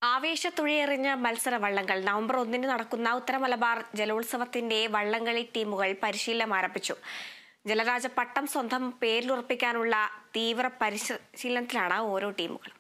ആവേശത്തുഴയെറിഞ്ഞ മത്സര വള്ളങ്ങൾ നവംബർ ഒന്നിന് നടക്കുന്ന ഉത്തര മലബാർ ജലോത്സവത്തിന്റെ വള്ളംകളി ടീമുകൾ പരിശീലനം ആരംഭിച്ചു ജലരാജ പട്ടം സ്വന്തം പേരിലുറപ്പിക്കാനുള്ള തീവ്ര പരിശീലനത്തിലാണ് ഓരോ ടീമുകളും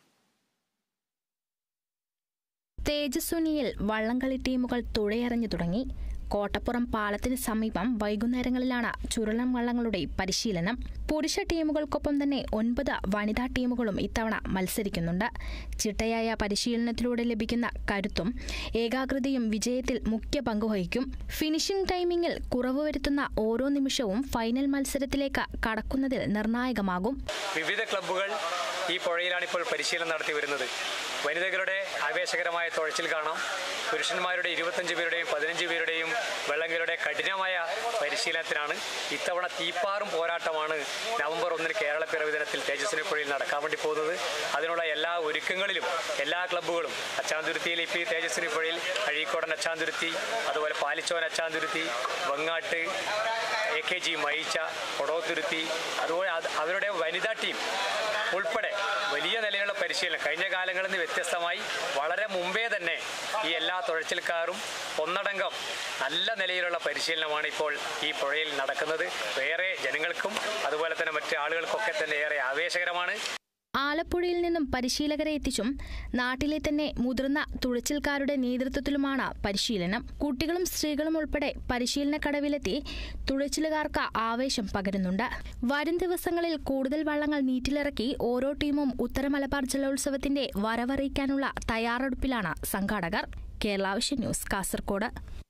തേജസ്വിനിയിൽ വള്ളംകളി ടീമുകൾ തുഴയെറിഞ്ഞു തുടങ്ങി കോട്ടപ്പുറം പാലത്തിന് സമീപം വൈകുന്നേരങ്ങളിലാണ് ചുരുളൻ വള്ളങ്ങളുടെ പരിശീലനം പുരുഷ ടീമുകൾക്കൊപ്പം തന്നെ ഒൻപത് വനിതാ ടീമുകളും ഇത്തവണ മത്സരിക്കുന്നുണ്ട് ചിട്ടയായ പരിശീലനത്തിലൂടെ ലഭിക്കുന്ന കരുത്തും ഏകാഗ്രതയും വിജയത്തിൽ മുഖ്യ പങ്കുവഹിക്കും ഫിനിഷിംഗ് ടൈമിംഗിൽ കുറവ് വരുത്തുന്ന ഓരോ നിമിഷവും ഫൈനൽ മത്സരത്തിലേക്ക് കടക്കുന്നതിൽ നിർണായകമാകും വിവിധ ക്ലബ്ബുകൾ ഈ പുഴയിലാണ് ഇപ്പോൾ പരിശീലനം നടത്തി വരുന്നത് വനിതകളുടെ ആവേശകരമായ തുഴച്ചിൽ കാണാം പുരുഷന്മാരുടെ ഇരുപത്തഞ്ച് പേരുടെയും പതിനഞ്ച് പേരുടെയും വെള്ളങ്ങളുടെ കഠിനമായ പരിശീലനത്തിനാണ് ഇത്തവണ തീപ്പാറും പോരാട്ടമാണ് നവംബർ ഒന്നിന് കേരളപ്പിറവി ദിനത്തിൽ തേജസ്വിനി പുഴയിൽ നടക്കാൻ വേണ്ടി പോകുന്നത് അതിനുള്ള എല്ലാ ഒരുക്കങ്ങളിലും എല്ലാ ക്ലബ്ബുകളും അച്ചാന്തുരുത്തിയിൽ ഇപ്പോൾ ഈ തേജസ്വിനി പുഴയിൽ അഴീക്കോടൻ അച്ചാന്തുരുത്തി അതുപോലെ Palichon Achanthuruthi Vengat A K G Mayicha Kodothuruthi അതുപോലെ അത് അവരുടെ വനിതാ ടീം ഉൾപ്പെടെ വലിയ നിലയിലുള്ള പരിശീലനം കഴിഞ്ഞ കാലങ്ങളിൽ നിന്ന് വ്യത്യസ്തമായി വളരെ മുമ്പേ തന്നെ ഈ എല്ലാ തുഴച്ചിൽക്കാരും ഒന്നടങ്കം നല്ല നിലയിലുള്ള പരിശീലനമാണ് ഇപ്പോൾ ഈ പുഴയിൽ നടക്കുന്നത് വേറെ ജനങ്ങൾക്കും അതുപോലെ തന്നെ മറ്റ് ആളുകൾക്കൊക്കെ തന്നെ ഏറെ ആവേശകരമാണ് ആലപ്പുഴയിൽ നിന്നും പരിശീലകരെ എത്തിച്ചും നാട്ടിലെ തന്നെ മുതിർന്ന തുഴച്ചിൽക്കാരുടെ നേതൃത്വത്തിലുമാണ് പരിശീലനം കുട്ടികളും സ്ത്രീകളും ഉൾപ്പെടെ പരിശീലന കടവിലെത്തി തുഴച്ചിലുകാർക്ക് ആവേശം പകരുന്നുണ്ട് വരും ദിവസങ്ങളിൽ കൂടുതൽ വള്ളങ്ങൾ നീറ്റിലിറക്കി ഓരോ ടീമും ഉത്തര മലബാർ ജലോത്സവത്തിന്റെ വരവറിയിക്കാനുള്ള തയ്യാറെടുപ്പിലാണ് സംഘാടകർ കേരളാവശ്യ ന്യൂസ് കാസർകോട്